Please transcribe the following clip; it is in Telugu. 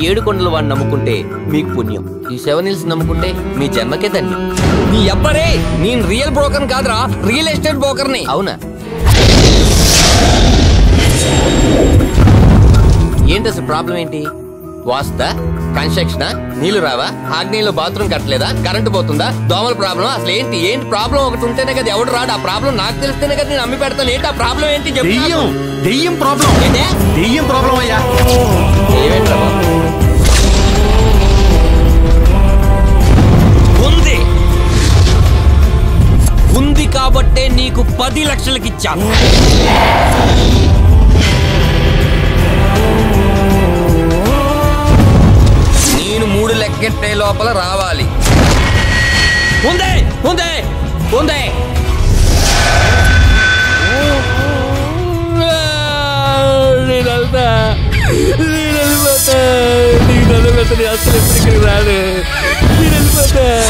ఏడు కొండల వాడిని నమ్ముకుంటే మీకు పుణ్యం ఈ సెవెన్ హిల్స్ నమ్ముకుంటే మీ జన్మకే ధన్యం నీ అబ్బరే నేను రియల్ బ్రోకర్ కాదురా రియల్ ఎస్టేట్ బ్రోకర్ని అవునా ఏంటి అసలు ప్రాబ్లం ఏంటి వాస్తా కన్స్ట్రక్షన్ నీళ్లు రావా ఆగ్నేయంలో బాత్రూమ్ కట్టలేదా కరెంటు పోతుందా దోమల ప్రాబ్లం అసలు ఏంటి ఏంటి ప్రాబ్లం ఒకటి ఉంటేనే కదా ఎవడు రాడు ఆ ప్రాబ్లం నాకు తెలిస్తేనే కదా నేను అమ్మి పెడతాను ఏంటి ఆ ప్రాబ్లం ఏంటి చెప్పు నాకు. దెయ్యం దెయ్యం ప్రాబ్లం ఏంటే? దెయ్యం ప్రాబ్లం అయ్యా ఏమేంట్రా బాబు? ఉంది ఉంది కాబట్టే నీకు పది లక్షలకి ఇచ్చాను నేను మూడు లెక్కెట్టే లోపల రావాలి ఉందే ఉందే ఉందే నేను వెళ్తా నేను వెళ్ళిపోతా నీకు దండం పెడతా, నేను అసలు ఎప్పటికీ రాను నేను వెళ్ళిపోతా